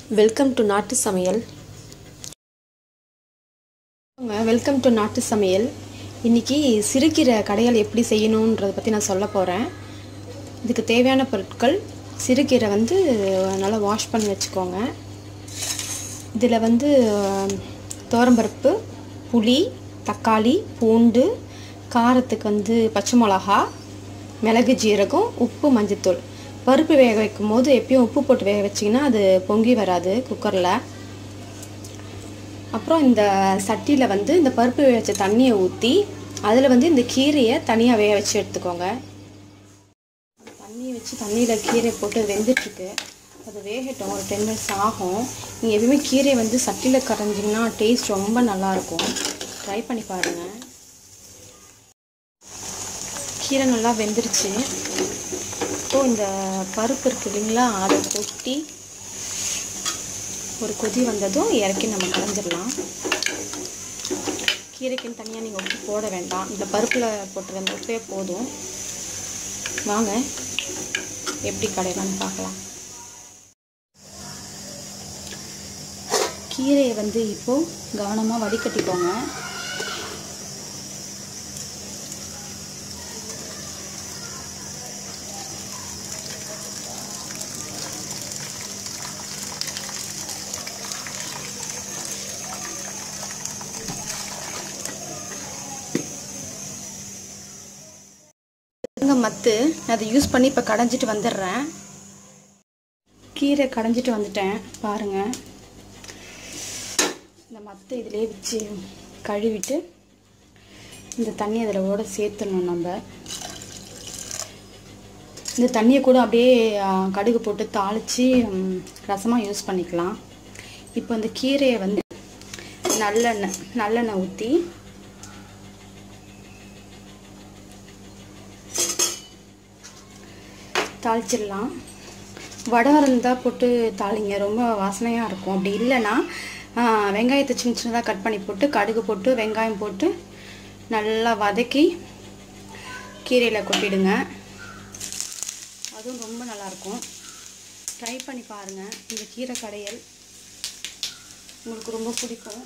welcome to நாட்டு சமையல் welcome to நாட்டு சமையல் இன்றைக்கி சிறுகீரை கடையால் எப்படி செய்யணுன்றதை பற்றி நான் சொல்ல போகிறேன் இதுக்கு தேவையான பொருட்கள் சிறுகீரை வந்து நல்லா வாஷ் பண்ணி வச்சுக்கோங்க இதில் வந்து துவரம்பருப்பு புளி தக்காளி பூண்டு காரத்துக்கு வந்து பச்சை மிளகா மிளகு ஜீரகம் உப்பு மஞ்சத்தூள் பருப்பு வேக வைக்கும் போது எப்பயும் உப்பு போட்டு வேக வச்சிங்கன்னா அது பொங்கி வராது குக்கரில் அப்புறம் இந்த சட்டியில் வந்து இந்த பருப்பு வேக வச்ச தண்ணியை ஊற்றி அதில் வந்து இந்த கீரையை தனியாக வேக வச்சு எடுத்துக்கோங்க தண்ணி வச்சு தண்ணியில் கீரை போட்டு வெந்துட்டுருக்கு அது வேகட்டும் ஒரு டென் மினிட்ஸ் ஆகும் நீங்கள் எப்பயுமே கீரையை வந்து சட்டியில் கரைஞ்சிங்கன்னா டேஸ்ட் ரொம்ப நல்லாயிருக்கும் ட்ரை பண்ணி பாருங்கள் கீரை நல்லா வெந்துருச்சு இப்போ இந்த பருப்பு இருக்கு இல்லைங்களா அதை கொட்டி ஒரு கொதி வந்ததும் இறக்கி நம்ம கலைஞ்சிடலாம் கீரைக்குன்னு தனியாக நீங்கள் உப்பு போட வேண்டாம் இந்த பருப்பில் போட்டுருந்த உப்பே போதும் வாங்க எப்படி கடையலாம்னு பார்க்கலாம் கீரையை வந்து இப்போது கவனமாக வடிகட்டிக்கோங்க மத்து அதை யூஸ் பண்ணி இப்போ கடைஞ்சிட்டு வந்துடுறேன் கீரை கடைஞ்சிட்டு வந்துட்டேன் பாருங்கள் இந்த மத்து இதிலே வச்சு கழுவிட்டு இந்த தண்ணி அதில் ஓட சேர்த்துடணும் நம்ம இந்த தண்ணியை கூட அப்படியே கடுகு போட்டு தாளித்து ரசமாக யூஸ் பண்ணிக்கலாம் இப்போ இந்த கீரையை வந்து நல்லெண்ணெய் நல்லெண்ணெய் ஊற்றி தாளிச்சிடலாம் வடை இருந்தால் போட்டு தாளிங்க ரொம்ப வாசனையாக இருக்கும் அப்படி இல்லைன்னா வெங்காயத்தை சின்ன சின்னதாக கட் பண்ணி போட்டு கடுகு போட்டு வெங்காயம் போட்டு நல்லா வதக்கி கீரையில் கொட்டிடுங்க அதுவும் ரொம்ப நல்லாயிருக்கும் ட்ரை பண்ணி பாருங்கள் இந்த கீரை கடையல் உங்களுக்கு ரொம்ப பிடிக்கும்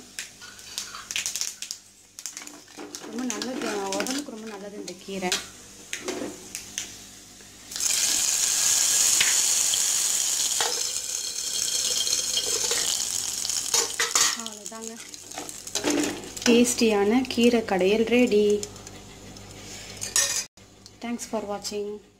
ரொம்ப நல்லது உடம்புக்கு ரொம்ப நல்லது இந்த கீரை அவ்வளோதாங்க டேஸ்டியான கீரை கடையல் ரெடி தேங்க்ஸ் ஃபார் வாட்சிங்